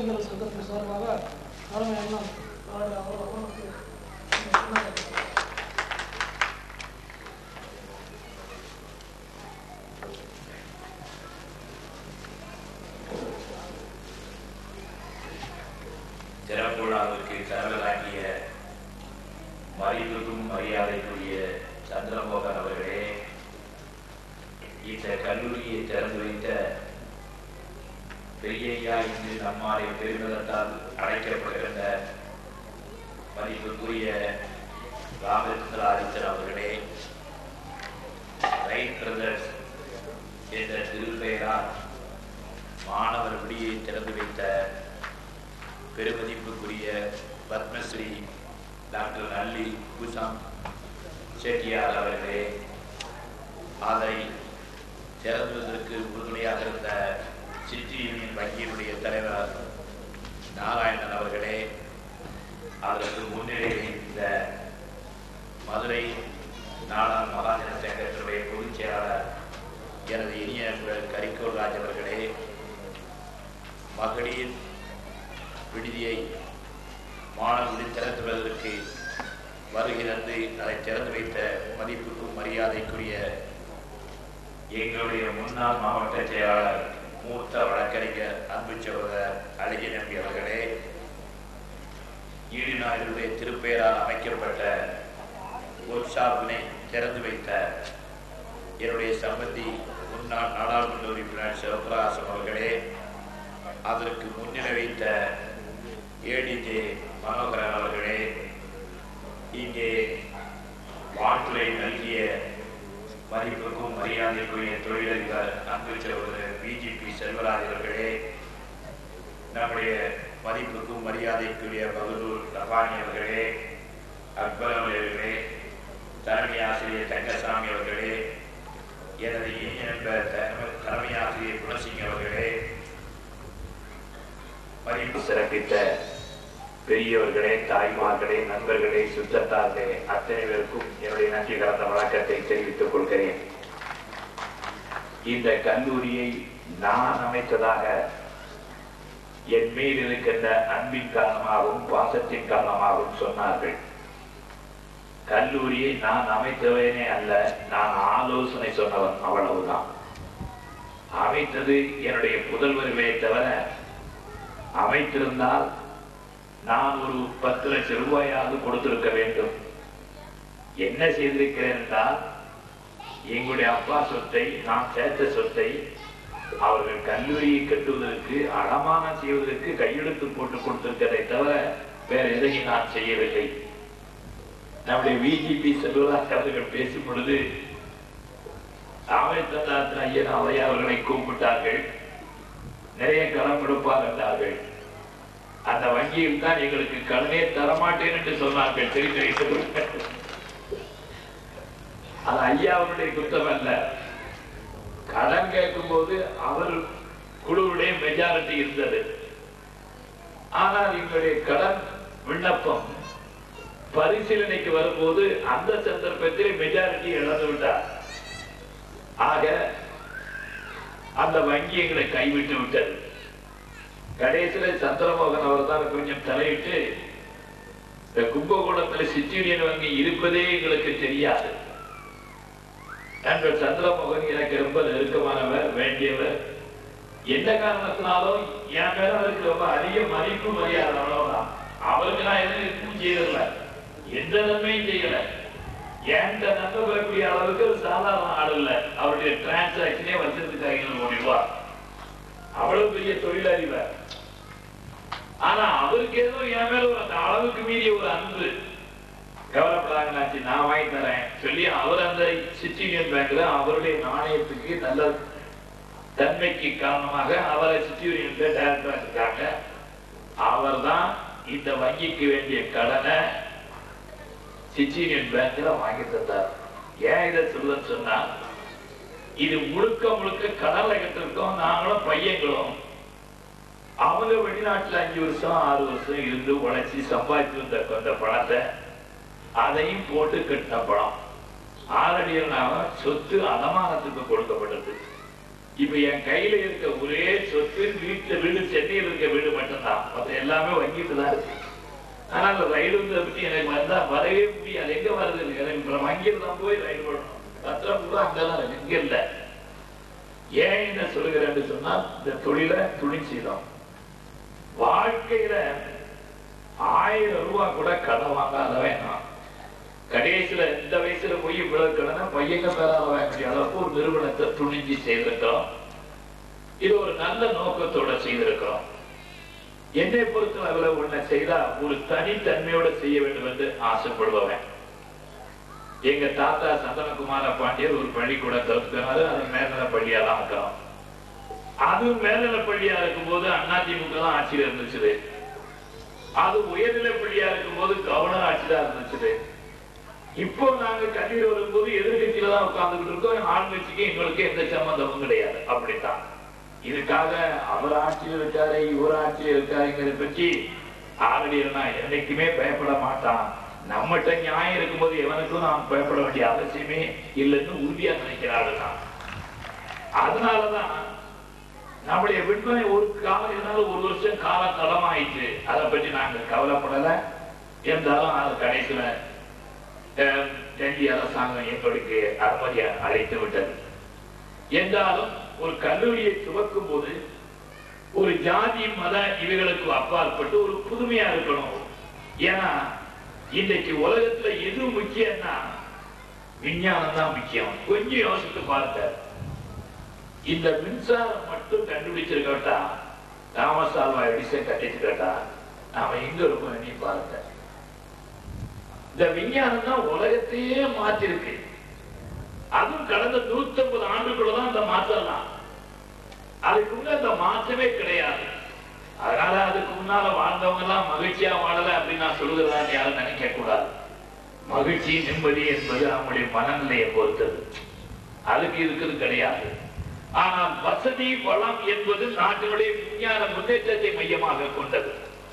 இளைஞர்கள் சங்கத்தின் சார்பாக தலைமை அண்ணன் அவர்கள் அவர் அவர்களுக்கு சிறப்பு விழாவிற்கு தலைவராகிய மதிப்புக்கும் மரியாதைக்குரிய சந்திரமோகன் அவர்களே இந்த கல்லூரியை திறந்து வைத்த பெரியய்யா இன்று நம்மாலை பெருமிதத்தால் அழைக்கப்படுகின்ற மதிப்புக்குரிய ராமச்சந்திராதித்தன் அவர்களே ரைட் பிரதர்ஸ் என்ற திருப்பெயரால் மாணவர் விடியை திறந்து வைத்த பெருமதிப்புக்குரிய பத்மஸ்ரீ டாக்டர் நல்லி குசாம் செட்டியார் அவர்களே அதை திறந்துவதற்கு உறுதுணையாக இருந்த சிட்டி யூனியன் வங்கியினுடைய தலைவர் நாராயணன் அவர்களே அதற்கு முன்னிலையில் இந்த மதுரை நாடாள் மகாஜன சங்கத்தினுடைய பொதுச் செயலாளர் எனது இனிய நண்பர் கரிக்கோல் ராஜ் அவர்களே மகளிர் விடுதியை மாணவர்களை திறந்துவதற்கு வருகை தந்து அதை திறந்து வைத்த மதிப்புக்கும் மரியாதைக்குரிய எங்களுடைய முன்னாள் மாவட்ட செயலாளர் மூத்த வழக்கறிஞர் அன்பு சகோதரர் அழகிய நம்பி அவர்களே ஈடு நாயுடைய திருப்பெயரால் அமைக்கப்பட்ட ஒர்க் ஷாப்பினை திறந்து வைத்த என்னுடைய சம்பந்தி முன்னாள் நாடாளுமன்ற உறுப்பினர் சிவபிரகாசம் அவர்களே அதற்கு முன்னிலை வைத்த ஏடிஜே மனோகரன் அவர்களே இங்கே வாழ்த்துறை நல்கிய மதிப்புக்கும் மரியாதைக்குரிய தொழிலதிபர் அன்பு சகோதரர் பிஜிபி செல்வராஜ் அவர்களே நம்முடைய மதிப்புக்கும் மரியாதைக்குரிய பகதூர் ரபானி அவர்களே அக்பர் அவர்களே தலைமை ஆசிரியர் தங்கசாமி அவர்களே எனது இனிய நண்பர் தலைமை- தலைமை ஆசிரியர் குணசிங் அவர்களே மதிப்பு சிறப்பித்த பெரியவர்களே தாய்மார்களே நண்பர்களே சுற்றத்தார்களே அத்தனை பேருக்கும் என்னுடைய நன்றி கலந்த வணக்கத்தை தெரிவித்துக் கொள்கிறேன் இந்த கல்லூரியை நான் அமைத்ததாக என் மீது இருக்கின்ற அன்பின் காரணமாகவும் பாசத்தின் காரணமாகவும் சொன்னார்கள் கல்லூரியை நான் அமைத்தவனே அல்ல நான் ஆலோசனை சொன்னவன் அவ்வளவுதான் அமைத்தது என்னுடைய புதல்வர்களே தவிர அமைத்திருந்தால் நான் ஒரு பத்து லட்சம் ரூபாயாவது கொடுத்திருக்க வேண்டும் என்ன செய்திருக்கிறேன் என்றால் எங்களுடைய அப்பா சொத்தை நான் சேர்த்த சொத்தை அவர்கள் கல்லூரியை கட்டுவதற்கு அடமானம் செய்வதற்கு கையெழுத்து போட்டு கொடுத்திருக்கிறதை தவிர வேற எதையும் நான் செய்யவில்லை நம்முடைய விஜிபி செல்வராஜ் அவர்கள் பேசும் பொழுது ராமச்சந்திரன் ஐயன் அவையா அவர்களை கூப்பிட்டார்கள் நிறைய கடன் கொடுப்பார் என்றார்கள் அந்த வங்கியில் தான் எங்களுக்கு கடனே தரமாட்டேன் என்று சொன்னார்கள் தெரிந்து வைத்துக் கொள்ளுங்கள். அது ஐயா அவருடைய குற்றம் அல்ல கடன் கேட்கும் போது அவர் குழுவுடைய மெஜாரிட்டி இருந்தது ஆனால் எங்களுடைய கடன் விண்ணப்பம் பரிசீலனைக்கு வரும்போது அந்த சந்தர்ப்பத்தில் மெஜாரிட்டி இழந்து விட்டார் ஆக அந்த வங்கி எங்களை கைவிட்டு விட்டது கடைசியில சந்திரமோகன் அவர் தான் கொஞ்சம் தலையிட்டு இந்த கும்பகோணத்துல சிச்சீடியன் வங்கி இருப்பதே எங்களுக்கு தெரியாது நண்பர் சந்திரமோகன் எனக்கு ரொம்ப நெருக்கமானவர் வேண்டியவர் எந்த காரணத்தினாலும் என் மேல அவருக்கு ரொம்ப அதிக மதிப்பு மரியாதை அவ்வளவுதான் அவருக்கு நான் எதுவும் எதுவும் செய்யல எந்த நன்மையும் செய்யல என்கிட்ட நன்மை பெறக்கூடிய அளவுக்கு ஒரு சாதாரண ஆள் இல்ல அவருடைய டிரான்சாக்சனே வருஷத்துக்கு ஐநூறு கோடி ரூபாய் அவ்வளவு பெரிய தொழிலதிபர் ஆனா அவருக்கு ஏதோ என் மேல ஒரு அந்த அளவுக்கு மீறிய ஒரு அன்பு கவலைப்படாங்கனாச்சு நான் வாங்கி தரேன் சொல்லி அவர் அந்த சிட்டியூனியன் பேங்க்ல அவருடைய நாணயத்துக்கு நல்ல தன்மைக்கு காரணமாக அவரை சிட்டியூனியன் டைரக்டரா இருக்காங்க அவர் தான் இந்த வங்கிக்கு வேண்டிய கடனை சிச்சினியன் பேங்க்ல வாங்கி தந்தார் ஏன் இதை சொல்ல சொன்னா இது முழுக்க முழுக்க கடல்ல கட்டிருக்கோம் நாங்களும் பையங்களும் அவங்க வெளிநாட்டுல அஞ்சு வருஷம் ஆறு வருஷம் இருந்து உழைச்சி சம்பாதிச்சு வந்த அந்த பணத்தை அதையும் போட்டு கட்டின பணம் ஆரடியனாக சொத்து அடமானத்துக்கு கொடுக்கப்பட்டது இப்ப என் கையில இருக்க ஒரே சொத்து வீட்டுல வீடு சென்னையில் இருக்க வீடு மட்டும்தான் மற்ற எல்லாமே வங்கிட்டு தான் இருக்கு ஆனா அந்த ரயில் வந்ததை பத்தி எனக்கு வந்தா வரவே முடியாது எங்க வருது எனக்கு இப்ப வங்கியில தான் போய் ரயில் வரணும் பத்திரம் கூட அங்கதான் இருக்கு இங்க இல்ல ஏன் என்ன சொல்லுகிறேன்னு சொன்னா இந்த தொழில துணிச்சிடும் வாழ்க்கையில ஆயிரம் ரூபாய் கூட கடன் வாங்காத வேணாம் கடைசியில இந்த வயசுல போய் இவ்வளவு கடனை பையங்க பெறாத வேண்டிய அளவுக்கு ஒரு நிறுவனத்தை துணிஞ்சு செய்திருக்கிறோம் இது ஒரு நல்ல நோக்கத்தோட செய்திருக்கிறோம் என்னை பொறுத்தளவுல ஒண்ணு செய்தா ஒரு தனித்தன்மையோட செய்ய வேண்டும் என்று ஆசைப்படுபவன் எங்க தாத்தா சந்தனகுமார பாண்டியர் ஒரு பள்ளிக்கூடம் திறக்கிறாரு அது மேல்நிலை பள்ளியா தான் இருக்கிறோம் அது மேல்நிலை பள்ளியா இருக்கும்போது அதிமுக தான் ஆட்சியில் இருந்துச்சு அது உயர்நிலை பள்ளியா இருக்கும்போது கவர்னர் ஆட்சி தான் இருந்துச்சு இப்போ நாங்க கல்லூரி வரும்போது எதிர்கட்சியில தான் உட்கார்ந்துட்டு இருக்கோம் ஆளுங்கட்சிக்கு எங்களுக்கு எந்த சம்பந்தமும் கிடையாது அப்படித்தான் இதுக்காக அவர் ஆட்சியில் இருக்காரு இவர் ஆட்சியில் இருக்காருங்கிறத பற்றி ஆரடினா என்னைக்குமே பயப்பட மாட்டான் நம்மகிட்ட நியாயம் இருக்கும்போது எவனுக்கும் நாம் பயப்பட வேண்டிய அவசியமே இல்லைன்னு உறுதியா நினைக்கிறாரு நான் அதனாலதான் நம்முடைய விற்பனை ஒரு காலம் இருந்தாலும் ஒரு வருஷம் காலம் தடமாயிற்று அதை பற்றி நாங்க கவலைப்படல இருந்தாலும் அது கடைசியில அஹ், டெல்லி அரசாங்கம் எங்களுக்கு அனுமதியை அழைத்து விட்டது என்றாலும் ஒரு கல்லூரியை துவக்கும் போது ஒரு ஜாதி மத இவைகளுக்கு அப்பாற்பட்டு ஒரு புதுமையா இருக்கணும் ஏன்னா இன்றைக்கு உலகத்துல எது முக்கியம்னா விஞ்ஞானம் தான் முக்கியம் கொஞ்சம் யோசித்து பார்த்த இந்த மின்சாரம் மட்டும் கண்டுபிடிச்சிருக்கட்டா தாமஸ் ஆல்வா எடிசன் கட்டிச்சிருக்கட்டா நாம எங்க இருப்போம் நீ பார்த்த இந்த விஞ்ஞானம் தான் உலகத்தையே மாற்றிருக்கு அதுவும் கடந்த நூத்தி ஐம்பது ஆண்டுக்குள்ளதான் அந்த மாற்றம் தான் அதுக்கு முன்ன அந்த மாற்றமே கிடையாது அதனால அதுக்கு முன்னால வாழ்ந்தவங்க எல்லாம் மகிழ்ச்சியா வாழல அப்படின்னு நான் சொல்லுகிறதா யாரும் நினைக்க கூடாது மகிழ்ச்சி நிம்மதி என்பது அவங்களுடைய மனநிலையை பொறுத்தது அதுக்கு இருக்குது கிடையாது ஆனால் வசதி வளம் என்பது நாட்டினுடைய விஞ்ஞான முன்னேற்றத்தை மையமாக கொண்டது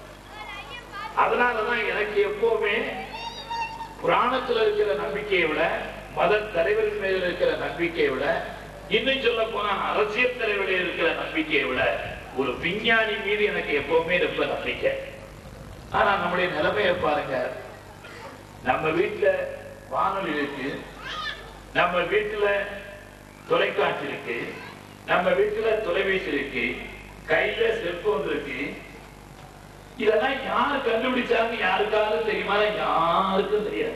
அதனாலதான் எனக்கு எப்பவுமே புராணத்துல இருக்கிற நம்பிக்கையை விட மத தலைவர்கள் மேல இருக்கிற நம்பிக்கையை விட இன்னும் சொல்ல போனா அரசியல் தலைவரில் இருக்கிற நம்பிக்கையை விட ஒரு விஞ்ஞானி மீது எனக்கு எப்பவுமே ரொம்ப நம்பிக்கை ஆனா நம்முடைய நிலைமையை பாருங்க நம்ம வீட்டுல வானொலி இருக்கு நம்ம வீட்டுல தொலைக்காட்சி இருக்கு நம்ம வீட்டுல தொலைபேசி இருக்கு கையில செல்போன் இருக்கு இதெல்லாம் யாரு கண்டுபிடிச்சாங்க யாருக்காவது தெரியுமா யாருக்கும் தெரியாது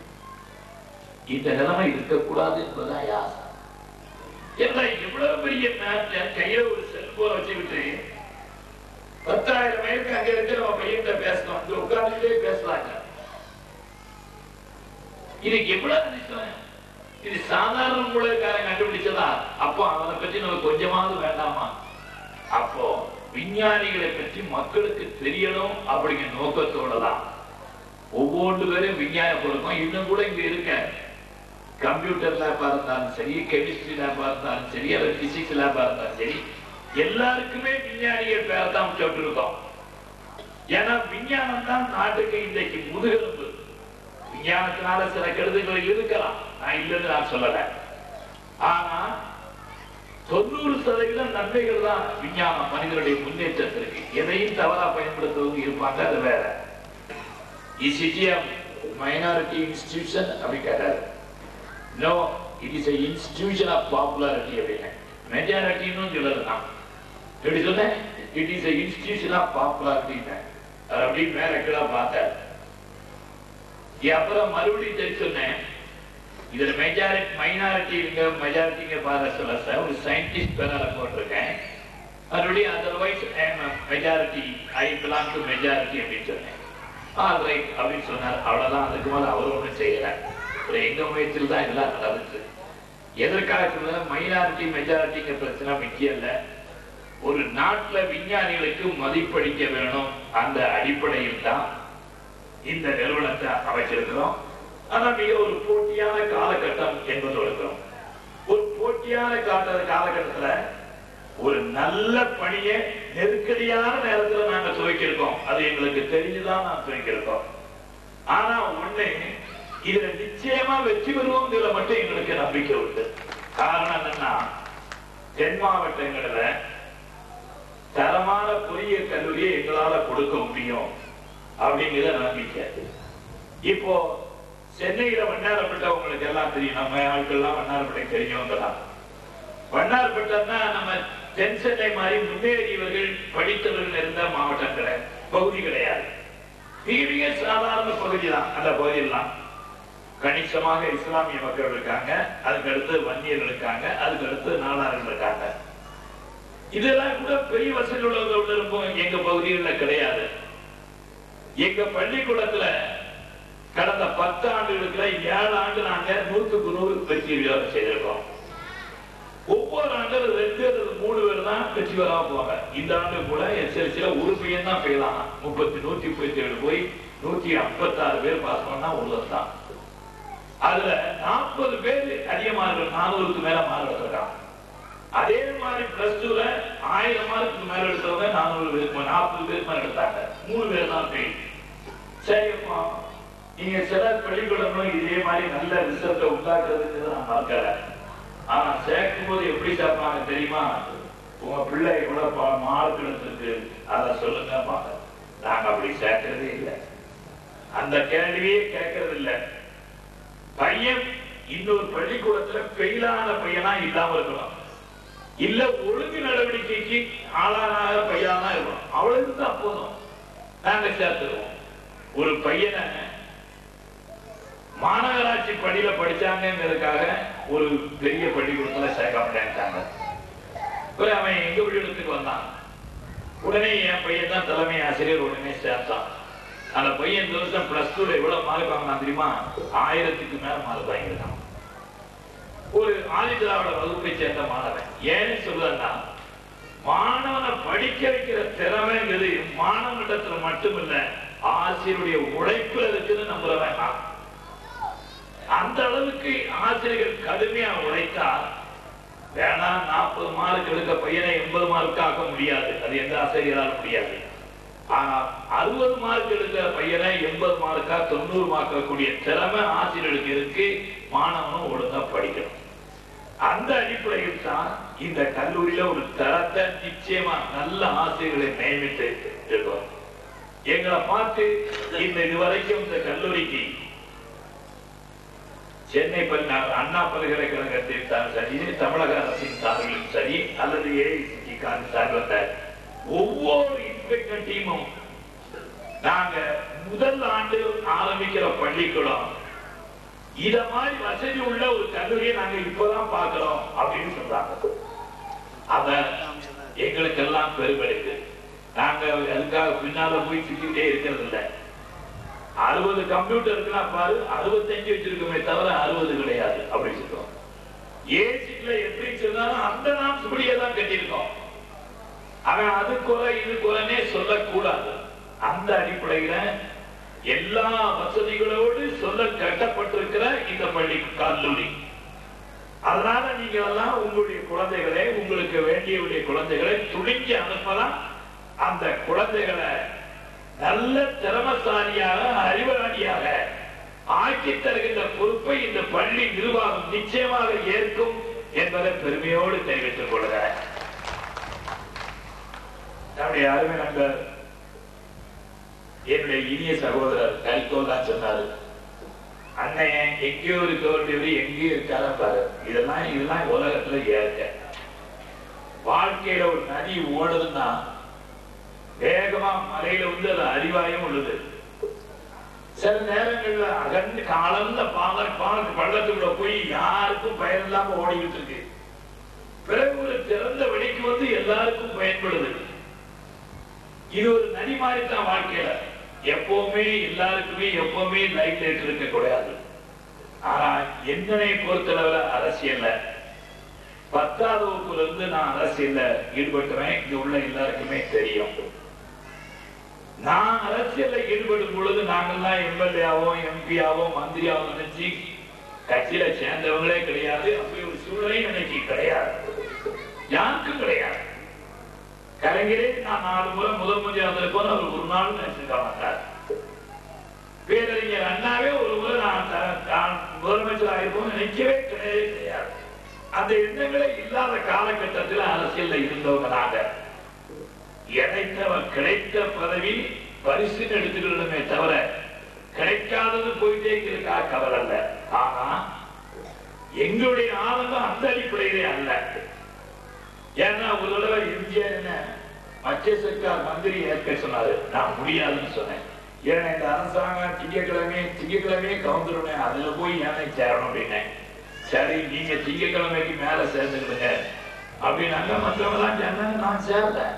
இந்த நிலைமை இருக்கக்கூடாது என்பதுதான் யார் ஏன்னா எவ்வளவு பெரிய மேட்ச் கையில ஒரு செல்போன் வச்சுக்கிட்டு பத்தாயிரம் மைலுக்கு அங்க இருந்து நம்ம பையன் பேசணும் அங்க உட்கார்ந்துட்டே பேசலாங்க இது எவ்வளவு அதிசயம் இது சாதாரண மூலக்காரன் கண்டுபிடிச்சதா அப்போ அவனை பற்றி நம்ம கொஞ்சமாவது வேண்டாமா அப்போ விஞ்ஞானிகளை பற்றி மக்களுக்கு தெரியணும் அப்படிங்கிற நோக்கத்தோட தான் ஒவ்வொன்று பேரும் விஞ்ஞான கொடுக்கும் இன்னும் கூட இங்க இருக்க கம்ப்யூட்டர் லேபா இருந்தாலும் சரி கெமிஸ்ட்ரி லேபா இருந்தாலும் சரி அல்லது பிசிக்ஸ் லேபா இருந்தாலும் சரி எல்லாருக்குமே விஞ்ஞானிகள் பேரை தான் சொல்லிருக்கோம் ஏன்னா விஞ்ஞானம் தான் நாட்டுக்கு இன்றைக்கு முதுகெலும்பு விஞ்ஞானத்தினால சில கெடுதல்கள் இருக்கலாம் நான் இல்லைன்னு நான் சொல்லல ஆனா தொண்ணூறு சதவீதம் நன்மைகள் தான் விஞ்ஞானம் மனிதனுடைய முன்னேற்றத்திற்கு எதையும் தவறா பயன்படுத்துவங்க இருப்பாங்க அது வேற இசிஜி மைனாரிட்டி இன்ஸ்டிடியூஷன் அப்படி கேட்டாரு no it is institution of popularity அப்படின்னு மெஜாரிட்டின்னு சொல்லலாம் எப்படி சொன்னேன் it is institution of popularity அப்படி மேல கீழே பார்த்தேன் அப்புறம் மறுபடியும் சரி சொன்னேன் இதுல மெஜாரிட்டி மைனாரிட்டி இருங்க மெஜாரிட்டிங்க பார்க்க சொல்ல சார் ஒரு சயின்டிஸ்ட் பேரால போட்டிருக்கேன் மறுபடியும் otherwise majority I belong to majority அப்படின்னு சொன்னேன் ஆல் ரைட் அப்படின்னு சொன்னார் அவ்வளவுதான் அதுக்கு மேல அவர் ஒண்ணும் செய்யல ஒரு எங்க முயற்சியில் தான் இதெல்லாம் நடந்துச்சு எதற்காக சொல்ல மைனாரிட்டி மெஜாரிட்டிங்கிற பிரச்சனை முக்கியம் இல்ல ஒரு நாட்டுல விஞ்ஞானிகளுக்கு மதிப்பளிக்க வேணும் அந்த அடிப்படையில் தான் இந்த நிறுவனத்தை அமைச்சிருக்கிறோம் ஆனா மிக ஒரு போட்டியான காலகட்டம் என்பது இருக்கிறோம் ஒரு போட்டியான காட்ட காலகட்டத்துல ஒரு நல்ல பணியை நெருக்கடியான நேரத்துல நாங்க துவைக்கிருக்கோம் அது எங்களுக்கு தெரிஞ்சுதான் நான் துவைக்கிருக்கோம் ஆனா ஒண்ணு இதுல நிச்சயமா வெற்றி பெறுவோம் மட்டும் எங்களுக்கு நம்பிக்கை உண்டு காரணம் என்னன்னா தென் மாவட்டங்கள்ல தரமான பொறியியல் கல்லூரியை எங்களால கொடுக்க முடியும் அப்படிங்கிற நம்பிக்கை இப்போ சென்னையில வண்ணாரப்பட்ட உங்களுக்கு எல்லாம் தெரியும் நம்ம ஆட்கள்லாம் வண்ணாரப்பட்டை தெரியுங்கிறான் வண்ணாரப்பட்டம்னா நம்ம தென் சென்னை மாதிரி முன்னேறியவர்கள் படித்தவர்கள் இருந்த மாவட்டம் கிடையாது பகுதி கிடையாது மிக மிக சாதாரண பகுதி தான் அந்த பகுதியெல்லாம் கணிசமாக இஸ்லாமிய மக்கள் இருக்காங்க அதுக்கு அடுத்து வன்னியர் இருக்காங்க அதுக்கு அடுத்து நாடார்கள் இருக்காங்க இதெல்லாம் கூட பெரிய வசதி உள்ளவங்க இருக்கும் எங்க பகுதிகளில் கிடையாது எங்க பள்ளிக்கூடத்துல கடந்த பத்து ஆண்டுகளுக்குள்ள ஏழு ஆண்டு நாங்க நூற்றுக்கு நூறு வெற்றி விவாதம் செய்திருக்கோம் ஒவ்வொரு ஆண்டும் ரெண்டு அல்லது மூணு பேர் தான் வெற்றி பெறாம போவாங்க இந்த ஆண்டு கூட எஸ்எல்சியில ஒரு பையன் தான் போயிடலாம் முப்பத்தி நூத்தி முப்பத்தி ஏழு போய் நூத்தி ஐம்பத்தி ஆறு பேர் பாஸ் பண்ணா ஒருவர் தான் அதுல நாற்பது பேர் அதிக மார்க் நானூறுக்கு மேல மார்க் எடுத்திருக்கான் அதே மாதிரி பிளஸ் டூல ஆயிரம் மார்க்கு மேல எடுத்தவங்க நானூறு பேர் நாற்பது பேர் மேல எடுத்தாங்க மூணு பேர் தான் ஃபெயில் சரிப்பா நீங்க சில பள்ளிக்கூடங்களும் இதே மாதிரி நல்ல ரிசல்ட்டை உண்டாக்குறதுக்கு நான் பார்க்கல ஆனா சேர்க்கும் போது எப்படி சேர்ப்பாங்க தெரியுமா உங்க பிள்ளை எவ்வளவு மார்க் எடுத்திருக்கு அதை சொல்லுங்க பாங்க நாங்க அப்படி சேர்க்கறதே இல்லை அந்த கேள்வியே கேட்கறது இல்லை பையன் இன்னொரு பள்ளிக்கூடத்துல ஃபெயிலான பையனா இல்லாம இருக்கணும் இல்ல ஒழுங்கு நடவடிக்கைக்கு ஆளான பையனா இருக்கணும் அவ்வளவு தான் போதும் நாங்க சேர்த்துருவோம் ஒரு பையனை மாநகராட்சி பள்ளியில படிச்சாங்கிறதுக்காக ஒரு பெரிய பள்ளிக்கூடத்துல சேர்க்க மாட்டேன்ட்டாங்க ஒரு அவன் எங்க பள்ளிக்கூடத்துக்கு வந்தான் உடனே என் பையன் தான் தலைமை ஆசிரியர் உடனே சேர்த்தான் அந்த பையன் இந்த வருஷம் பிளஸ் டூல எவ்வளவு மார்க் வாங்கினான் தெரியுமா ஆயிரத்துக்கு மேல மார்க் வாங்கியிருக்கான் ஒரு ஆதி திராவிட வகுப்பை சேர்ந்த மாணவன் ஏன்னு சொல்றேன்னா மாணவனை படிக்க வைக்கிற திறமைங்கிறது மாணவனிடத்துல மட்டுமில்ல ஆசிரியருடைய உழைப்புல இருக்குன்னு நம்புற வேண்டாம் அந்த அளவுக்கு ஆசிரியர்கள் கடுமையா உழைத்தா வேணா நாற்பது மார்க் எடுக்க பையனை எண்பது மார்க் ஆக்க முடியாது அது எந்த ஆசிரியரால் முடியாது ஆனா அறுபது மார்க் எடுக்கிற பையனை எண்பது மார்க்கா தொண்ணூறு மார்க் கூடிய திறமை ஆசிரியர்களுக்கு இருக்கு மாணவனும் ஒழுங்கா படிக்கணும் அந்த அடிப்படையில் தான் இந்த கல்லூரியில ஒரு தரத்தை நிச்சயமா நல்ல ஆசிரியர்களை நியமித்து இருக்கோம் எங்களை பார்த்து இந்த இதுவரைக்கும் இந்த கல்லூரிக்கு சென்னை பல்நா அண்ணா பல்கலைக்கழகத்தின் சார் சரி தமிழக அரசின் சார்பிலும் சரி அல்லது ஏஐசிடி சார்பில் ஒவ்வொரு இன்ஸ்பெக்டர் டீமும் நாங்க முதல் ஆண்டு ஆரம்பிக்கிற பள்ளிக்கூடம் இத மாதிரி வசதி உள்ள ஒரு கல்லூரியை நாங்க இப்பதான் பார்க்கிறோம் அப்படின்னு சொல்றாங்க அத எங்களுக்கெல்லாம் பெருமைக்கு நாங்க அதுக்காக பின்னால போய் சுத்திக்கிட்டே இருக்கிறது இல்லை அறுபது கம்ப்யூட்டர் இருக்குன்னா பாரு அறுபத்தஞ்சு வச்சிருக்கோமே தவிர அறுபது கிடையாது அப்படின்னு சொல்லுவோம் ஏசிட்ல எப்படி சொன்னாலும் அந்த நாம் சுடியே தான் கட்டியிருக்கோம் அவன் அது குறை இது குறைனே சொல்லக்கூடாது அந்த அடிப்படையில எல்லா வசதிகளோடு சொல்ல கட்டப்பட்டிருக்கிற இந்த பள்ளி கல்லூரி அதனால நீங்க எல்லாம் உங்களுடைய குழந்தைகளை உங்களுக்கு வேண்டியவுடைய குழந்தைகளை துணிஞ்சு அனுப்பலாம் அந்த குழந்தைகளை நல்ல திறமசாலியாக அறிவாளியாக ஆக்கி தருகின்ற பொறுப்பை இந்த பள்ளி நிர்வாகம் நிச்சயமாக ஏற்கும் என்பதை பெருமையோடு தெரிவித்துக் கொள்கிறேன் நம்முடைய அருமை நண்பர் என்னுடைய இனிய சகோதரர் கரிகோல் தான் சொன்னாரு அண்ணன் எங்கேயோ இருக்க வேண்டியவர் எங்கேயோ இருக்காத பாரு இதெல்லாம் இதெல்லாம் உலகத்துல ஏற்க வாழ்க்கையில ஒரு நதி ஓடுதுன்னா வேகமா மலையில வந்து அது அறிவாயம் உள்ளது சில நேரங்கள்ல அகண்டு காலந்த பால பால பள்ளத்துக்குள்ள போய் யாருக்கும் பயன் இல்லாம ஓடிக்கிட்டு இருக்கு பிறகு ஒரு திறந்த வெளிக்கு வந்து எல்லாருக்கும் பயன்படுது இது ஒரு நதி மாதிரி தான் வாழ்க்கையில எப்பவுமே எல்லாருக்குமே எப்பவுமே லைட் லைட் இருக்க கூடாது ஆனா என்னை பொறுத்தளவுல அரசியல்ல பத்தாவது வகுப்புல இருந்து நான் அரசியல்ல ஈடுபட்டுறேன் இங்க உள்ள எல்லாருக்குமே தெரியும் நான் அரசியல்ல ஈடுபடும் பொழுது நாங்கெல்லாம் எம்எல்ஏவோ எம்பியாவோ மந்திரியாவோ நினைச்சு கட்சியில சேர்ந்தவங்களே கிடையாது அப்படி ஒரு சூழ்நிலை நினைச்சு கிடையாது யாருக்கும் கிடையாது கலைஞரே நான் நாலு முறை முதல் முறை வந்திருப்போம் அவர் ஒரு நாள் நினைச்சிருக்க மாட்டார் பேரறிஞர் அண்ணாவே ஒரு முறை நான் த- நான் முதலமைச்சர் ஆயிருப்போம் நினைக்கவே கிடையவே கிடையாது அந்த எண்ணங்களே இல்லாத காலகட்டத்தில் அரசியல்ல இருந்தவங்க நாங்க கிடைத்தவன் கிடைத்த பதவி பரிசு எடுத்துக்கணுமே தவிர கிடைக்காதது போயிட்டே இருக்கா கவலை அல்ல ஆனா எங்களுடைய ஆனந்தம் அந்த அடிப்படையிலே அல்ல ஏன்னா ஒரு தடவை எம்ஜிஆர் என்ன மத்திய சர்க்கார் மந்திரி ஏற்க சொன்னாரு நான் முடியாதுன்னு சொன்னேன் ஏன்னா இந்த அரசாங்கம் திங்கக்கிழமை திங்கக்கிழமையே கவுந்துருமே அதுல போய் ஏனை சேரணும் அப்படின்னேன் சரி நீங்க திங்கக்கிழமைக்கு மேல சேர்ந்துக்கிடுங்க அப்படின்னாங்க மற்றவங்க எல்லாம் சேர்ந்தாங்க நான் சேர்ந்தேன்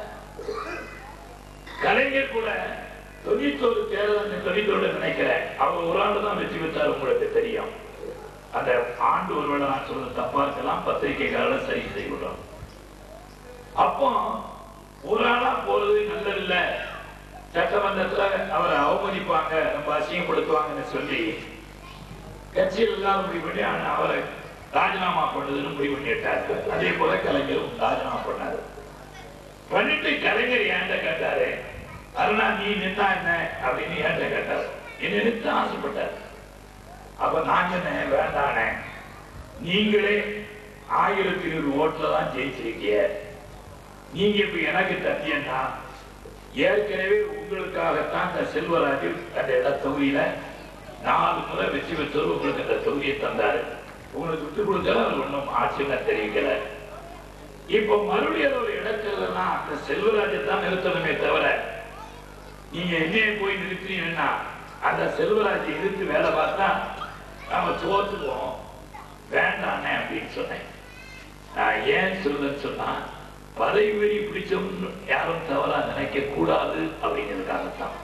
கலைஞர் கூட தொண்ணூத்தோரு தேர்தல் தொண்ணூத்தோடு நினைக்கிறேன் அவர் ஒரு ஆண்டு தான் வெற்றி பெற்றார் உங்களுக்கு தெரியும் அந்த ஆண்டு ஒருவேளை நான் சொல்றது தப்பா இருக்கலாம் பத்திரிகைக்காக சரி செய்கிறோம் அப்போ ஒரு ஆளா போறது நல்லதில்ல சட்டமன்றத்துல அவரை அவமதிப்பாங்க ரொம்ப அசிங்கப்படுத்துவாங்கன்னு சொல்லி கட்சியில் எல்லாம் முடிவு பண்ணி ஆனா அவரை ராஜினாமா பண்ணதுன்னு முடிவு பண்ணிட்டாரு அதே போல கலைஞரும் ராஜினாமா பண்ணாரு பண்ணிட்டு கலைஞர் ஏன்ட கேட்டாரு அருணா நீ நின்னா என்ன அப்படின்னு ஏன்ட கேட்டாரு என்ன நிறுத்த ஆசைப்பட்டார் அப்ப நான் சொன்னேன் வேண்டானே நீங்களே ஆயிரத்தி இருநூறு ஓட்டுல தான் ஜெயிச்சிருக்கீங்க நீங்க இப்ப எனக்கு தத்தியன்னா ஏற்கனவே உங்களுக்காகத்தான் இந்த செல்வராஜ் அந்த இட தொகுதியில நாலு முறை வெற்றி பெற்றவர் உங்களுக்கு அந்த தொகுதியை தந்தாரு உங்களுக்கு விட்டு கொடுக்கல அவர் ஒன்றும் ஆட்சியில தெரிவிக்கல இப்போ மறுபடியும் ஒரு இடத்துல அந்த செல்வராஜை தான் நிறுத்தணுமே தவிர நீங்க என்னைய போய் நிறுத்தினீங்கன்னா அந்த செல்வராஜை எதிர்த்து வேலை பார்த்தா நாம தோத்துக்குவோம் வேண்டானே அப்படின்னு சொன்னேன் நான் ஏன் சொல்றேன்னு சொன்னா பதவி வெறி பிடிச்சவங்க யாரும் தவறா நினைக்க கூடாது அப்படிங்கிறதுக்காகத்தான்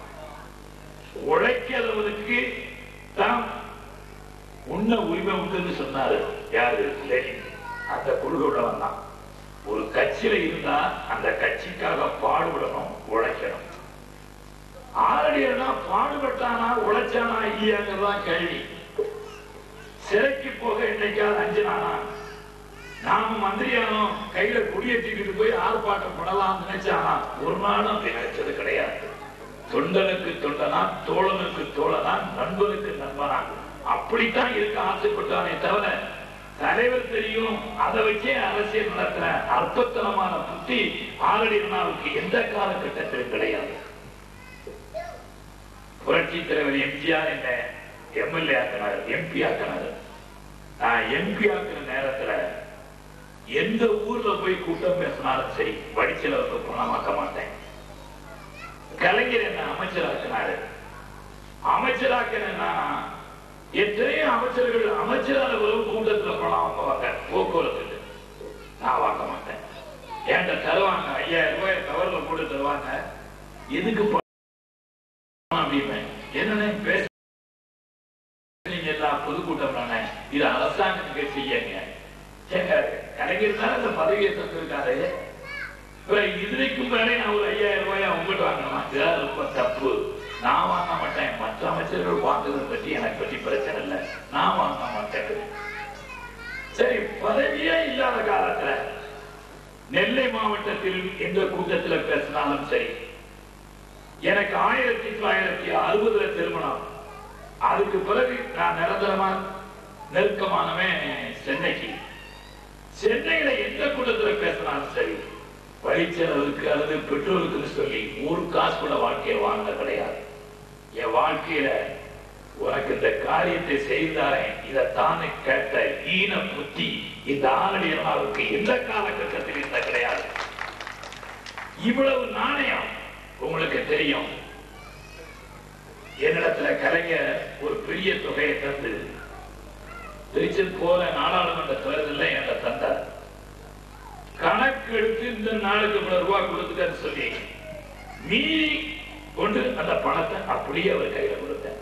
உழைக்கிறவனுக்கு தான் உண்ண உரிமை உண்டுன்னு சொன்னாரு யாரு லெனின் அந்த கொள்கையுடன் தான் ஒரு கட்சியில இருந்தா அந்த கட்சிக்காக பாடுபடணும் உழைக்கணும் ஆரடியனா பாடுபட்டானா உழைச்சானா இல்லையாங்கிறதான் கேள்வி சிறைக்கு போக என்னைக்காவது அஞ்சினானா நாம மந்திரியானோம் கையில கொடியை தூக்கிட்டு போய் ஆர்ப்பாட்டம் பண்ணலாம் நினைச்சானா ஒரு நாளும் அப்படி நினைச்சது கிடையாது தொண்டனுக்கு தொண்டனா தோழனுக்கு தோழனா நண்பனுக்கு நண்பனா அப்படித்தான் இருக்க ஆசைப்பட்டானே தவிர தலைவர் தெரியும் அதை வச்சே அரசியல் நடத்துற அற்பத்தனமான புத்தி ஆரடி அண்ணாவுக்கு எந்த காலகட்டத்திலும் கிடையாது புரட்சி தலைவர் எம்ஜிஆர் என்ன எம்எல்ஏ ஆக்கினார் எம்பி ஆக்கினார் நான் எம்பி ஆக்குற நேரத்துல எந்த ஊர்ல போய் கூட்டம் பேசினாலும் சரி வடிச்சலவுக்கு பணமாக்க மாட்டேன் கலைஞர் என்ன அமைச்சராக்கினாரு அமைச்சராக்கினா எத்தனையோ அமைச்சர்கள் அமைச்சரான உறவு கூட்டத்துல பணம் வாங்குவாங்க போக்குவரத்து நான் வாங்க மாட்டேன் என்கிட்ட தருவாங்க ஐயாயிரம் ரூபாய் கவர்ல போட்டு தருவாங்க எதுக்கு பணம் அப்படின்னு என்னன்னு பேச நீங்க எல்லாம் பொதுக்கூட்டம் தானே இது அரசாங்கத்துக்கு செய்யுங்க ஏங்க, கலைஞர் தானே அந்த பதவியை தந்திருக்காரு இப்ப இதுக்கும் மேலே நான் ஒரு ஐயாயிரம் ரூபாய் உங்கள்கிட்ட வாங்கணுமா இதுதான் ரொம்ப தப்பு நான் வாங்க மாட்டேன் மற்ற அமைச்சர்கள் வாங்குறதை பற்றி எனக்கு பற்றி பிரச்சனை இல்லை நான் வாங்க மாட்டேன் சரி பதவியே இல்லாத காலத்துல நெல்லை மாவட்டத்தில் எந்த கூட்டத்தில் பேசினாலும் சரி எனக்கு ஆயிரத்தி தொள்ளாயிரத்தி அறுபதுல திருமணம் அதுக்கு பிறகு நான் நிரந்தரமா நெருக்கமானவன் சென்னைக்கு சென்னையில எந்த கூட்டத்துல பேசினாலும் சரி வழிச்செலவுக்கு அல்லது பெட்ரோலுக்குன்னு சொல்லி ஒரு காசு கூட வாழ்க்கையை வாழ்ந்த கிடையாது என் வாழ்க்கையில உனக்கு இந்த காரியத்தை செய்தாரேன் இதைத்தானே கேட்ட ஈன புத்தி இந்த ஆரடி அண்ணாவுக்கு எந்த காலகட்டத்தில் இருந்த கிடையாது இவ்வளவு நாணயம் உங்களுக்கு தெரியும் என்னிடத்துல கலைஞர் ஒரு பெரிய தொகையை தந்து திருச்செல் போற நாடாளுமன்ற தேர்தலில் என்ற தந்தார் கணக்கு எடுத்து இந்த நாளுக்கு இவ்வளவு ரூபாய் கொடுத்துட்டேன்னு சொல்லி மீறி கொண்டு அந்த பணத்தை அப்படியே அவர் கையில கொடுத்தார்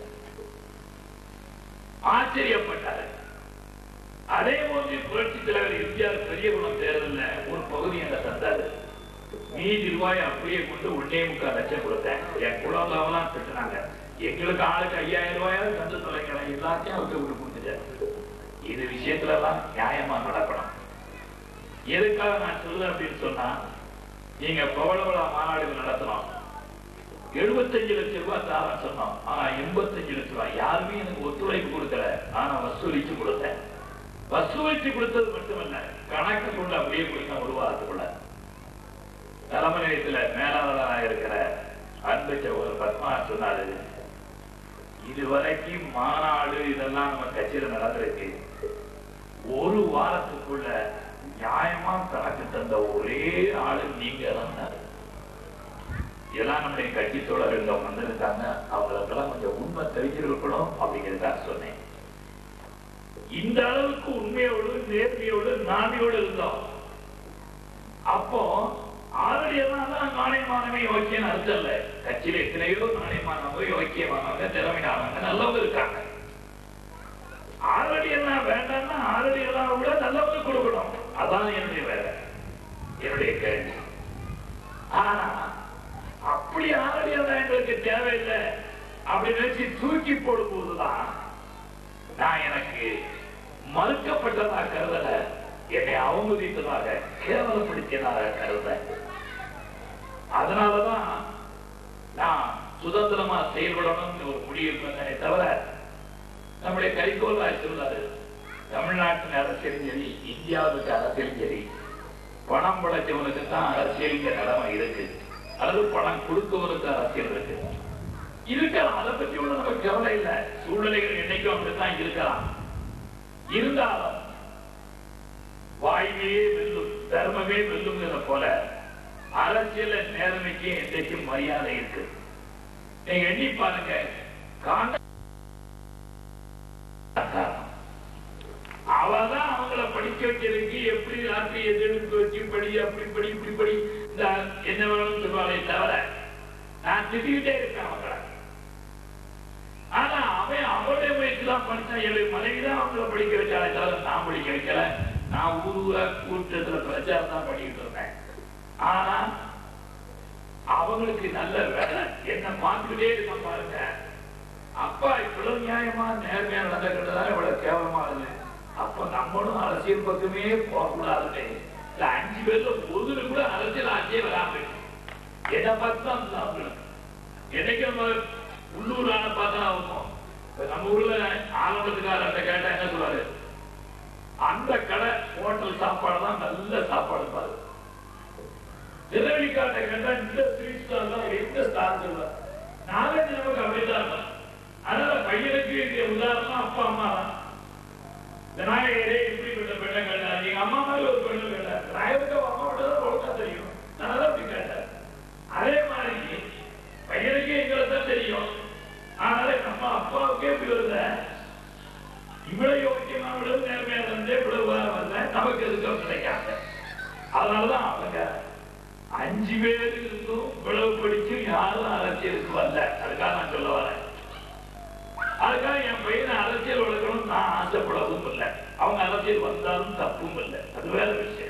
ஆச்சரியப்பட்டார் அதே போன்று புரட்சி தலைவர் எம்ஜிஆர் பெரிய குணம் தேர்தலில் ஒரு பகுதி என்ன தந்தாரு மீதி ரூபாய் அப்படியே கொண்டு ஒன்னே முக்கால் லட்சம் கொடுத்தேன் என் குழந்தைலாம் திட்டுனாங்க எங்களுக்கு ஆளுக்கு ஐயாயிரம் ரூபாயாவது தந்து தொலைக்கலாம் எல்லாத்தையும் அவருக்கு விட்டு கொடுத்துட்டேன் இது விஷயத்துல எல்லாம் நியாயமா நடக்கணும் எதுக்காக நான் சொல்லுறேன் அப்படின்னு சொன்னா நீங்க பவளவள மாநாடுகள் நடத்தணும் எழுபத்தஞ்சு லட்சம் ரூபாய் தாரேன் சொன்னோம் ஆனா எண்பத்தஞ்சு லட்சம் ரூபாய் யாருமே எனக்கு ஒத்துழைப்பு கொடுக்கல ஆனா வசூலிச்சு கொடுத்தேன் வசூலிச்சு கொடுத்தது மட்டுமல்ல கணக்கு கொண்டு அப்படியே கொடுத்த ஒரு வாரத்துக்குள்ள தலைமை நிலையத்துல மேலாளராக இருக்கிற அன்பச்ச ஒரு பத்மா சொன்னாரு இதுவரைக்கும் மாநாடு இதெல்லாம் நம்ம கட்சியில நடந்திருக்கு ஒரு வாரத்துக்குள்ள நியாயமா கணக்கு தந்த ஒரே ஆளு நீங்க தான் எல்லாம் நம்முடைய கட்சி தோழர்கள் வந்திருக்காங்க அவங்களுக்கெல்லாம் கொஞ்சம் உண்மை தெரிஞ்சிருக்கணும் அப்படிங்கிறதுக்காக சொன்னேன் இந்த அளவுக்கு உண்மையோடு நேர்மையோடு நாடியோடு இருந்தோம் அப்போ ஆரடியெல்லாம் தான் நாணயமானவே யோக்கியம் அர்த்தம் இல்ல கட்சியில எத்தனையோ நாணயமானவங்க யோக்கியமானவங்க திறமையானவங்க நல்லவங்க இருக்காங்க ஆரடி எல்லாம் வேண்டாம்னா ஆரடி எல்லாம் விட நல்லவங்க கொடுக்கணும் அதான் என்னுடைய வேலை என்னுடைய கேள்வி ஆனா அப்படி ஆரடி எல்லாம் எங்களுக்கு தேவையில்லை அப்படி நினைச்சு தூக்கி போடும் போதுதான் நான் எனக்கு மறுக்கப்பட்டதா கருதல என்னை அவமதித்ததாக கேவலப்படுத்தியதாக கருத அதனாலதான் நான் சுதந்திரமா செயல்படணும்னு ஒரு முடிவு பண்ணனே தவிர நம்முடைய கரிகோல் சொல்றாரு தமிழ்நாட்டின் அரசியலும் சரி இந்தியாவுக்கு அரசியலும் சரி பணம் படைச்சவனுக்கு தான் அரசியலுங்க நிலைமை இருக்கு அல்லது பணம் கொடுக்கவனுக்கு அரசியல் இருக்கு இருக்கலாம் அதை பத்தி ஒண்ணு நமக்கு கவலை இல்லை சூழ்நிலைகள் என்னைக்கும் அப்படித்தான் இருக்கலாம் இருந்தாலும் வாய்மையே வெல்லும் தர்மமே வெல்லுங்கிற போல அரசியல நேர்மைக்கு என்றைக்கும் மரியாதை இருக்கு நீங்க எண்ணி பாருங்க காண்ட அவதான் அவங்கள படிக்க வைக்கிறதுக்கு எப்படி ராத்திரி எதிர்ப்பு வச்சு படி அப்படி படி இப்படி படி இந்த என்ன வேணும்னு சொல்லுவாங்களே தவிர நான் திட்டிக்கிட்டே இருக்கேன் அவங்கள ஆனா அவன் அவருடைய முயற்சி தான் படிச்சான் என் மனைவி தான் அவங்கள படிக்க வச்சாலே தவிர நான் படிக்க வைக்கல நான் ஊர் ஊரா கூட்டத்துல பிரச்சாரம் தான் பண்ணிட்டு இருந்தேன் ஆனா அவங்களுக்கு நல்ல வேலை என்ன பார்த்துக்கிட்டே இருக்க பாருங்க அப்பா இவ்வளவு நியாயமா நேர்மையா நடந்துக்கிறதுதான் இவ்வளவு கேவலமா இருக்கு அப்ப நம்மளும் அரசியல் பக்கமே போகக்கூடாதுன்னு இந்த அஞ்சு பேர்ல ஒரு கூட அரசியல் ஆட்சியே வராம என்ன பார்த்து தான் சாப்பிடணும் என்னைக்கு நம்ம உள்ளூர் ஆன பார்த்தா இருக்கும் இப்ப நம்ம ஊர்ல ஆரம்பத்துக்காரர்கிட்ட கேட்டா என்ன சொல்றாரு அந்த கடை ஹோட்டல் சாப்பாடு தான் நல்ல சாப்பாடு பாரு திருவள்ளிக்காட்டை கேட்டா இந்த ஸ்வீட் ஸ்டால் தான் எந்த ஸ்டால் சொல்லுவார் நாலஞ்சு நமக்கு அப்படிதான் இருக்கும் அதனால பையனுக்கு இது உதாரணம் அப்பா அம்மா தான் விநாயகரே இப்படிப்பட்ட பெண்ணை கேட்டார் எங்க அம்மா மாதிரி ஒரு பெண்ணு கேட்டார் விநாயகருக்கு அம்மா மட்டும் தான் ஒழுங்கா தெரியும் நான் அப்படி கேட்டேன் அதே மாதிரி பையனுக்கு எங்களை தான் தெரியும் அதனால நம்ம அப்பாவுக்கே இப்படி வருத இவ்வளவு யோக்கியமா இவ்வளவு நேர்மையா இருந்தே இவ்வளவு வாரம் வந்த நமக்கு எதுக்கும் கிடைக்காது அதனாலதான் அவங்க அஞ்சு பேர் இருந்தும் இவ்வளவு படிச்சும் யாரும் அரசியலுக்கு வரல அதுக்காக நான் சொல்ல வரேன் அதுக்காக என் பையனை அரசியல் வளர்க்கணும் நான் ஆசைப்படவும் இல்லை அவங்க அரசியல் வந்தாலும் தப்பும் இல்லை அது வேற விஷயம்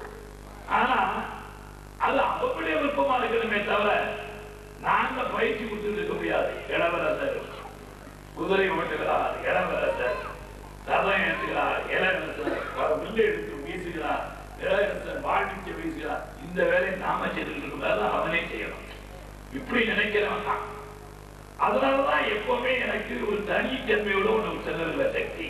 ஆனா அது அவங்களுடைய விருப்பமா இருக்கணுமே தவிர நாங்க பயிற்சி கொடுத்துட்டு இருக்க முடியாது இளவரசர் குதிரை ஓட்டுகிறார் இளவரசர் ரதம் ஏற்றுகிறார் இளவரசர் வில்லு எடுத்து வீசுகிறார் இளவரசர் வாழ்க்கை வீசுகிறார் இந்த வேலையை நாம செய்துட்டு இருக்கக்கூடாது அவனே செய்யணும் இப்படி நினைக்கிறவன் தான் அதனாலதான் எப்பவுமே எனக்கு ஒரு தனித்தன்மையோட ஒண்ணு செல்லவில்லை சக்தி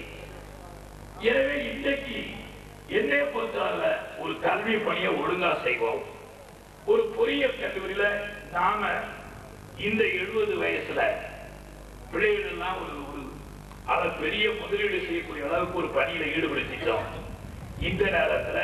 எனவே இன்றைக்கு என்னை பொறுத்தவரை ஒரு கல்வி பணியை ஒழுங்கா செய்வோம் ஒரு பொறியியல் கல்லூரியில நாம இந்த எழுபது வயசுல பிள்ளைகள் எல்லாம் ஒரு ஒரு அதை பெரிய முதலீடு செய்யக்கூடிய அளவுக்கு ஒரு பணியில ஈடுபடுத்திட்டோம் இந்த நேரத்துல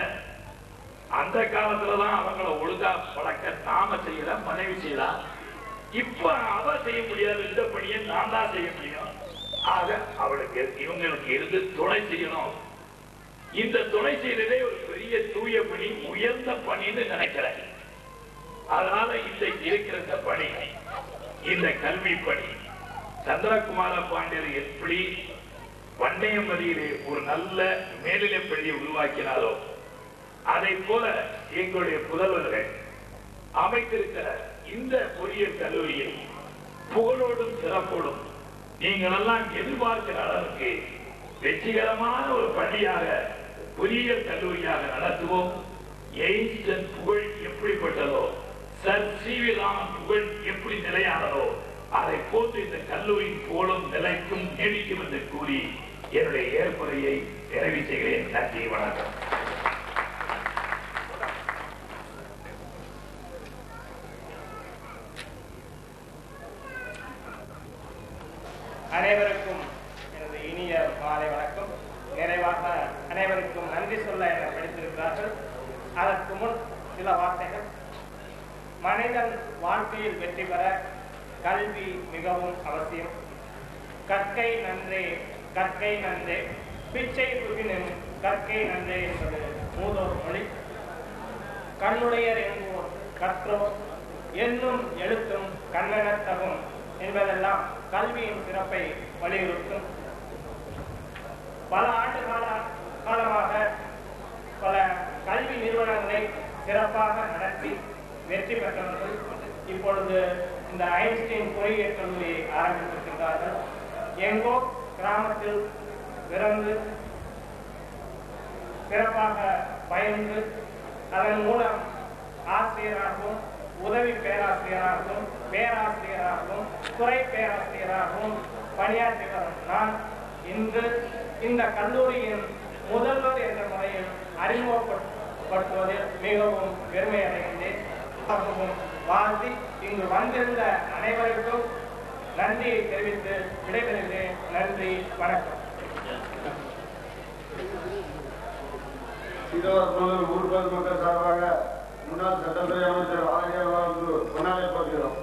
அந்த காலத்துலதான் அவங்கள ஒழுங்கா பழக்க நாம செய்யல மனைவி செய்யலாம் இப்ப அவ செய்ய முடியாது இந்த பணியை நான் தான் செய்ய முடியும் ஆக அவளுக்கு இவங்களுக்கு இருந்து துணை செய்யணும் இந்த துணை செய்யறதே ஒரு பெரிய தூய பணி உயர்ந்த பணின்னு நினைக்கிறேன் அதனால இந்த இருக்கிற இந்த பணி இந்த கல்வி பணி சந்திரகுமார பாண்டியர் எப்படி வண்டையம்பதியிலே ஒரு நல்ல மேல்நிலைப் பள்ளியை உருவாக்கினாரோ அதை போல எங்களுடைய புதல்வர்கள் அமைத்திருக்கிற இந்த பொறியியல் கல்லூரியை புகழோடும் சிறப்போடும் நீங்கள் எல்லாம் எதிர்பார்க்கிற அளவுக்கு வெற்றிகரமான ஒரு பள்ளியாக பொறியியல் கல்லூரியாக நடத்துவோம் எயின்ஸ்டன் புகழ் எப்படிப்பட்டதோ சர் சி வி ராமன் புகழ் எப்படி நிலையானதோ அதை போன்று இந்த கல்லூரியின் புகழும் நிலைக்கும் நீடிக்கும் என்று கூறி என்னுடைய ஏற்புரையை நிறைவு செய்கிறேன் நன்றி வணக்கம் அனைவருக்கும் எனது இனிய மாலை வணக்கம் நிறைவாக அனைவருக்கும் நன்றி சொல்ல என படித்திருக்கிறார்கள் அதற்கு முன் சில வார்த்தைகள் மனிதன் வாழ்க்கையில் வெற்றி பெற கல்வி மிகவும் அவசியம் கற்கை நன்றே கற்கை நன்றே பிச்சை புகினும் கற்கை நன்றே என்பது மூதோர் மொழி கண்ணுடையர் என்போர் கற்றோர் என்னும் எழுத்தும் கண்ணெனத்தகும் என்பதெல்லாம் கல்வியின் சிறப்பை வலியுறுத்தும் பல ஆண்டு கால காலமாக பல கல்வி நிறுவனங்களை சிறப்பாக நடத்தி வெற்றி பெற்றவர்கள் இப்பொழுது இந்த ஐன்ஸ்டீன் பொறியியல் கல்லூரியை ஆரம்பித்திருக்கின்றார்கள் எங்கோ கிராமத்தில் பிறந்து சிறப்பாக பயின்று அதன் மூலம் ஆசிரியராகவும் உதவி பேராசிரியராகவும் பேராசிரியராகவும் துறை பேராசிரியராகவும் பணியாற்றி வரும் நான் இன்று இந்த கல்லூரியின் முதல்வர் என்ற முறையில் அறிமுகப்படுத்துவதில் மிகவும் பெருமை அடைகின்றேன் ஆகவும் வாழ்த்தி இங்கு வந்திருந்த அனைவருக்கும் நன்றியை தெரிவித்து விடைபெறுகிறேன் நன்றி வணக்கம் சீதோர் ஊர் பொதுமக்கள் சார்பாக முன்னாள் சட்டத்துறை அமைச்சர் ஆகிய அவர்களுக்கு முன்னாலே போகிறோம்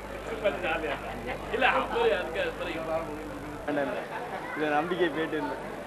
இதை நம்பிக்கை போயிட்டு இருந்தேன்